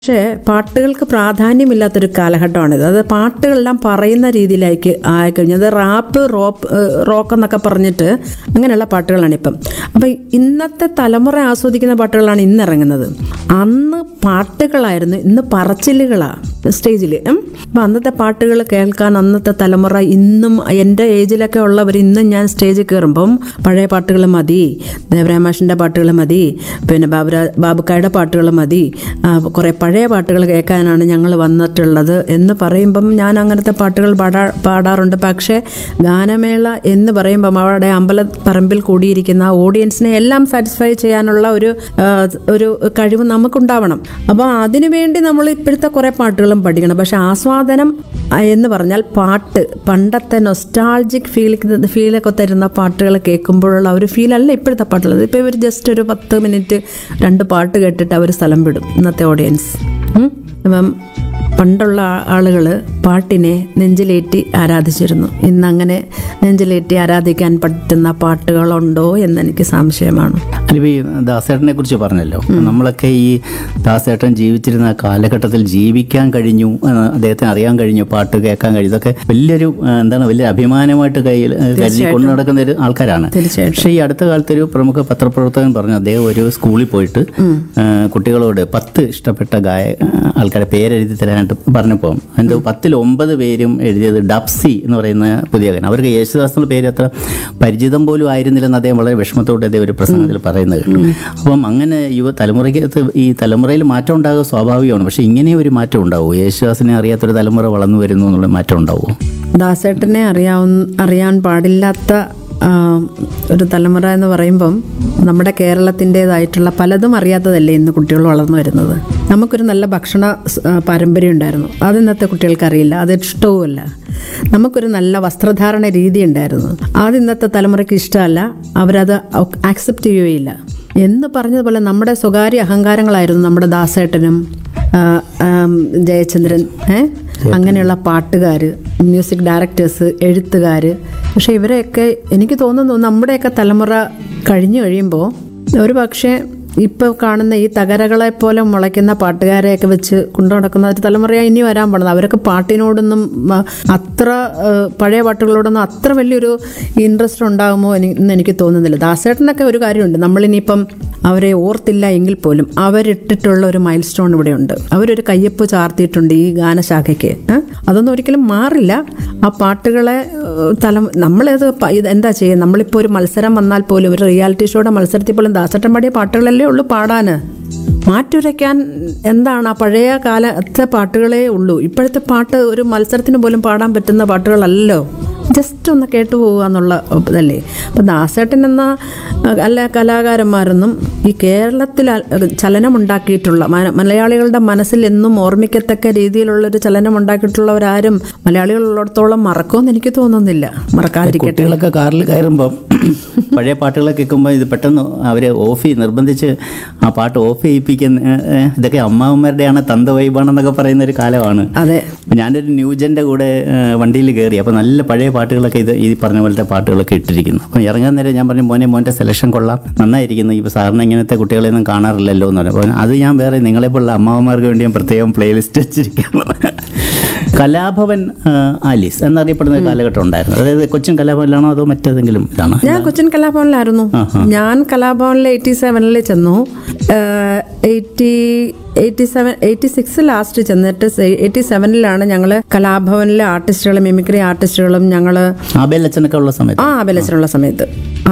പക്ഷേ പാട്ടുകൾക്ക് പ്രാധാന്യമില്ലാത്തൊരു കാലഘട്ടമാണിത് അത് പാട്ടുകളെല്ലാം പറയുന്ന രീതിയിലേക്ക് ആയിക്കഴിഞ്ഞു അത് റാപ്പ് റോപ്പ് റോക്ക് എന്നൊക്കെ പറഞ്ഞിട്ട് അങ്ങനെയുള്ള പാട്ടുകളാണ് ഇപ്പം അപ്പം ഇന്നത്തെ തലമുറ ആസ്വദിക്കുന്ന പാട്ടുകളാണ് ഇന്ന് ഇറങ്ങുന്നത് അന്ന് പാട്ടുകളായിരുന്നു ഇന്ന് പറച്ചിലുകളാണ് സ്റ്റേജിൽ അപ്പം അന്നത്തെ പാട്ടുകൾ കേൾക്കാൻ അന്നത്തെ തലമുറ ഇന്നും എൻ്റെ ഏജിലൊക്കെ ഉള്ളവർ ഇന്നും ഞാൻ സ്റ്റേജിൽ കയറുമ്പം പഴയ പാട്ടുകൾ മതി ദേവരാമാഷിൻ്റെ പാട്ടുകൾ മതി പിന്നെ ബാബുരാ ബാബുക്കായുടെ പാട്ടുകൾ മതി ആ, കുറേ പഴയ പാട്ടുകൾ കേൾക്കാനാണ് ഞങ്ങൾ വന്നിട്ടുള്ളത് എന്ന് പറയുമ്പം ഞാൻ അങ്ങനത്തെ പാട്ടുകൾ പാടാ പാടാറുണ്ട് പക്ഷേ ഗാനമേള എന്ന് പറയുമ്പം അവിടെ അമ്പലപ്പറമ്പിൽ കൂടിയിരിക്കുന്ന ഓഡിയൻസിനെ എല്ലാം സാറ്റിസ്ഫൈ ചെയ്യാനുള്ള ഒരു ആ, ഒരു കഴിവ് നമുക്കുണ്ടാവണം അപ്പോൾ അതിനുവേണ്ടി നമ്മൾ ഇപ്പോഴത്തെ കുറേ പാട്ടുകളും പഠിക്കണം പക്ഷെ ആസ്വാദനം ആ, എന്ന് പറഞ്ഞാൽ പാട്ട് പണ്ടത്തെ നൊസ്റ്റാൾജിക് ഫീൽ ഫീലൊക്കെ തരുന്ന പാട്ടുകൾ കേൾക്കുമ്പോഴുള്ള ഒരു ഫീലല്ല ഇപ്പോഴത്തെ പാട്ടുകൾ ഇപ്പോൾ ഇവർ ജസ്റ്റ് ഒരു പത്ത് മിനിറ്റ് രണ്ട് പാട്ട് കേട്ടിട്ട് അവർ സ്ഥലം വിടും ഇന്നത്തെ ഓഡിയൻസ് ഉം. അപ്പം പണ്ടുള്ള ആളുകൾ പാട്ടിനെ നെഞ്ചിലേറ്റി ആരാധിച്ചിരുന്നു ഇന്നങ്ങനെ നെഞ്ചിലേറ്റി ആരാധിക്കാൻ പറ്റുന്ന പാട്ടുകളുണ്ടോ എന്ന് എനിക്ക് സംശയമാണ് അലിപ്പോ ഈ ദാസേട്ടനെ കുറിച്ച് പറഞ്ഞല്ലോ നമ്മളൊക്കെ ഈ ദാസേട്ടൻ ജീവിച്ചിരുന്ന കാലഘട്ടത്തിൽ ജീവിക്കാൻ കഴിഞ്ഞു ആ, അദ്ദേഹത്തിന് അറിയാൻ കഴിഞ്ഞു പാട്ട് കേൾക്കാൻ കഴിഞ്ഞു ഇതൊക്കെ വലിയൊരു ആ, എന്താണ് വലിയ അഭിമാനമായിട്ട് കയ്യിൽ ആ, കരുതി കൊണ്ടു നടക്കുന്ന ഒരു ആൾക്കാരാണ് തീർച്ചയായിട്ടും പക്ഷേ ഈ അടുത്ത കാലത്ത് ഒരു പ്രമുഖ പത്രപ്രവർത്തകൻ പറഞ്ഞു അദ്ദേഹം ഒരു സ്കൂളിൽ പോയിട്ട് ആ, കുട്ടികളോട് പത്ത് ഇഷ്ടപ്പെട്ട ഗായ ആൾക്കാരെ പേരെഴുതി തരാനായിട്ട് പറഞ്ഞപ്പോൾ എന്തോ പത്തിൽ ഒമ്പത് പേരും എഴുതിയത് ഡബ്സി എന്ന് പറയുന്ന പുതിയ ഗാനം അവർക്ക് യേശുദാസ് എന്നുള്ള പേര് അത്ര പരിചിതം പോലും ആയിരുന്നില്ലെന്ന് അദ്ദേഹം വളരെ വിഷമത്തോടെ അദ്ദേഹം ഒരു പ്രസംഗത്തിൽ പറയുന്നത് കേട്ടു അപ്പം അങ്ങനെ യുവ തലമുറയ്ക്ക് ഈ തലമുറയിൽ മാറ്റം ഉണ്ടാകുക സ്വാഭാവികമാണ് പക്ഷേ ഇങ്ങനെ ഒരു മാറ്റം ഉണ്ടാവുമോ യേശുദാസിനെ അറിയാത്തൊരു തലമുറ വളർന്നു വരുന്നു എന്നുള്ള മാറ്റം ഉണ്ടാവുമോ ദാസേട്ടനെ അറിയാവുന്ന അറിയാൻ പാടില്ലാത്ത ആ, ഒരു തലമുറ എന്ന് പറയുമ്പം നമ്മുടെ കേരളത്തിൻ്റെതായിട്ടുള്ള പലതും അറിയാത്തതല്ലേ ഇന്ന് കുട്ടികൾ വളർന്നു വരുന്നത് നമുക്കൊരു നല്ല ഭക്ഷണ സ്- ആ, പാരമ്പര്യം ഉണ്ടായിരുന്നു അത് ഇന്നത്തെ കുട്ടികൾക്ക് അറിയില്ല അത് ഇഷ്ടവുമല്ല നമുക്കൊരു നല്ല വസ്ത്രധാരണ രീതി ഉണ്ടായിരുന്നു അത് ഇന്നത്തെ തലമുറയ്ക്ക് ഇഷ്ടമല്ല അവരത് ആക്സെപ്റ്റ് ചെയ്യുകയില്ല എന്ന് പറഞ്ഞതുപോലെ നമ്മുടെ സ്വകാര്യ അഹങ്കാരങ്ങളായിരുന്നു നമ്മുടെ ദാസേട്ടനും ആ, ആം, ജയചന്ദ്രൻ ഏ അങ്ങനെയുള്ള പാട്ടുകാർ മ്യൂസിക് ഡയറക്ടേഴ്സ് എഴുത്തുകാർ പക്ഷേ ഇവരെയൊക്കെ എനിക്ക് തോന്നുന്നു നമ്മുടെയൊക്കെ തലമുറ കഴിഞ്ഞു കഴിയുമ്പോൾ ഒരു പക്ഷേ ഇപ്പോൾ കാണുന്ന ഈ തകരകളെ പോലെ മുളയ്ക്കുന്ന പാട്ടുകാരെയൊക്കെ വെച്ച് കൊണ്ടു നടക്കുന്ന ഒരു തലമുറയാണ് ഇനി വരാൻ പോണത് അവരൊക്കെ പാട്ടിനോടൊന്നും മ, അത്ര ആ, പഴയ പാട്ടുകളോടൊന്നും അത്ര വലിയൊരു ഇൻട്രസ്റ്റ് ഉണ്ടാകുമോ എനി- എന്ന് എനിക്ക് തോന്നുന്നില്ല ദാസേട്ടനൊക്കെ ഒരു കാര്യമുണ്ട് നമ്മളിനിയിപ്പം അവരെ ഓർത്തില്ല എങ്കിൽ പോലും അവരിട്ടിട്ടുള്ള ഒരു മൈൽ സ്റ്റോൺ ഇവിടെയുണ്ട് അവരൊരു കയ്യൊപ്പ് ചാർത്തിയിട്ടുണ്ട് ഈ ഗാനശാഖയ്ക്ക് ഏ? അതൊന്നും ഒരിക്കലും മാറില്ല ആ പാട്ടുകളെ ഏഹ്, തലം നമ്മളത് പ- ഇത് എന്താ ചെയ്യുക നമ്മളിപ്പോൾ ഒരു മത്സരം വന്നാൽ പോലും ഒരു റിയാലിറ്റി ഷോയുടെ മത്സരത്തിൽ പോലും ദാസട്ടൻ പാടിയ പാട്ടുകളല്ലേ ഉള്ളൂ പാടാന് മാറ്റുരയ്ക്കാൻ എന്താണ് ആ പഴയ കാലത്തെ പാട്ടുകളേ ഉള്ളൂ ഇപ്പോഴത്തെ പാട്ട് ഒരു മത്സരത്തിന് പോലും പാടാൻ പറ്റുന്ന പാട്ടുകളല്ലോ ജസ്റ്റ് ഒന്ന് കേട്ടു പോവുക എന്നുള്ള ഇതല്ലേ അപ്പം ദാസേട്ടൻ എന്ന അഹ്, അല്ല കലാകാരന്മാരൊന്നും ഈ കേരളത്തിൽ അ- ചലനമുണ്ടാക്കിയിട്ടുള്ള മന- മലയാളികളുടെ മനസ്സിൽ എന്നും ഓർമ്മിക്കത്തക്ക രീതിയിലുള്ളൊരു ചലനമുണ്ടാക്കിയിട്ടുള്ളവരാരും മലയാളികളുള്ളിടത്തോളം മറക്കുമെന്ന് എനിക്ക് തോന്നുന്നില്ല മറക്കാതിരിക്കട്ടെ കുട്ടികളൊക്കെ കാറിൽ കയറുമ്പോൾ പഴയ പാട്ടുകളൊക്കെ കേൾക്കുമ്പോൾ ഇത് പെട്ടെന്ന് അവർ ഓഫ് ചെയ്ത് നിർബന്ധിച്ച് ആ പാട്ട് ഓഫ് ചെയ്യിപ്പിക്കുന്ന ഏഹ്, ഏഹ്, ഇതൊക്കെ അമ്മാവന്മാരുടെയാണ് തന്ത വൈബാണെന്നൊക്കെ പറയുന്ന ഒരു കാലമാണ് അതെ അപ്പോൾ ഞാനൊരു ന്യൂജൻ്റെ കൂടെ ഏഹ്, വണ്ടിയിൽ കയറി അപ്പോൾ നല്ല പഴയ പാട്ടുകളൊക്കെ ഇത് ഈ പറഞ്ഞ പോലത്തെ പാട്ടുകളൊക്കെ ഇട്ടിരിക്കുന്നു അപ്പോൾ ഇറങ്ങാൻ നേരം ഞാൻ പറഞ്ഞു മോനെ മോൻ്റെ സെലക്ഷൻ കൊള്ളാം നന്നായിരിക്കുന്നു ഇപ്പോൾ സാറിന് ഇങ്ങനത്തെ കുട്ടികളെയൊന്നും കാണാറില്ലല്ലോ എന്ന് പറഞ്ഞു അപ്പോൾ അത് ഞാൻ വേറെ നിങ്ങളെപ്പോലുള്ള അമ്മാവന്മാർക്ക് വേണ്ടി ഞാൻ പ്രത്യേകം പ്ലേലിസ്റ്റ് വെച്ചിരിക്കുന്നു കലാഭവൻ ഏഹ്, ആലീസ് എന്നറിയപ്പെടുന്ന ഒരു കാലഘട്ടം ഉണ്ടായിരുന്നു അതായത് കൊച്ചിൻ കലാഭവനിലാണോ അതോ മറ്റേതെങ്കിലും ഇതാണോ ഞാൻ കൊച്ചിൻ കലാഭവനിലായിരുന്നു ഞാൻ കലാഭവനിൽ എയ്റ്റി സെവനിൽ ചെന്നു eighty eighty seven eighty six last ചെന്നിട്ട് എയ്റ്റി സെവനിലാണ് ഞങ്ങൾ കലാഭവനിലെ ആർട്ടിസ്റ്റുകളും മിമിക്രി ആർട്ടിസ്റ്റുകളും ഞങ്ങൾ ആബേൽ അച്ഛനൊക്കെ ഉള്ള സമയത്ത് ആ അബലച്ചനുള്ള സമയത്ത്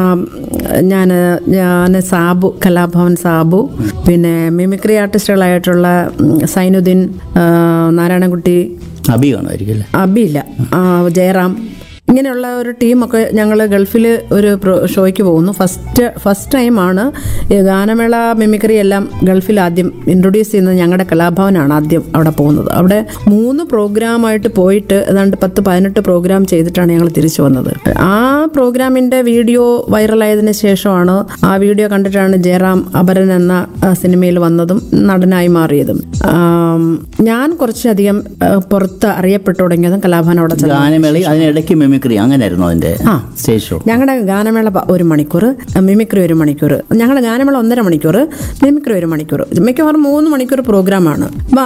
ഞാൻ ഞാൻ സാബു കലാഭവൻ സാബു പിന്നെ മിമിക്രി ആർട്ടിസ്റ്റുകളായിട്ടുള്ള ഉം, സൈനുദ്ദീൻ ആ, നാരായണൻകുട്ടി അബി കാണുമായിരിക്കും അല്ലേ അബിയില്ല ആ, ജയറാം ഇങ്ങനെയുള്ള ഒരു ടീമൊക്കെ ഞങ്ങൾ ഗൾഫിൽ ഒരു പ്രോ ഷോയ്ക്ക് പോകുന്നു ഫസ്റ്റ് ഫസ്റ്റ് ടൈമാണ് ഈ ഗാനമേള മിമിക്രി എല്ലാം ഗൾഫിൽ ആദ്യം ഇൻട്രൊഡ്യൂസ് ചെയ്യുന്നത് ഞങ്ങളുടെ കലാഭവനാണ് ആദ്യം അവിടെ പോകുന്നത് അവിടെ മൂന്ന് പ്രോഗ്രാമായിട്ട് പോയിട്ട് ഏതാണ്ട് പത്ത് പതിനെട്ട് പ്രോഗ്രാം ചെയ്തിട്ടാണ് ഞങ്ങൾ തിരിച്ചു വന്നത് ആ പ്രോഗ്രാമിൻ്റെ വീഡിയോ വൈറലായതിനു ശേഷമാണ് ആ വീഡിയോ കണ്ടിട്ടാണ് ജയറാം അപരൻ എന്ന ആ, സിനിമയിൽ വന്നതും നടനായി മാറിയതും ആം, ഞാൻ കുറച്ചധികം ആ, പുറത്ത് അറിയപ്പെട്ടു തുടങ്ങിയതും കലാഭവൻ അവിടെ ചെന്ന് ഗാനമേളി അതിനിടയ്ക്ക് മിമിക്രി അങ്ങനെയായിരുന്നു അതിന്റെ സ്റ്റേജ് ഷോ ഞങ്ങളുടെ ഗാനമേള പ- ഒരു മണിക്കൂർ മിമിക്രി ഒരു മണിക്കൂർ ഞങ്ങളുടെ ഗാനമേള ഒന്നര മണിക്കൂർ മിമിക്രി ഒരു മണിക്കൂർ മിക്കവാറും മൂന്ന് മണിക്കൂർ പ്രോഗ്രാമാണ് അപ്പൊ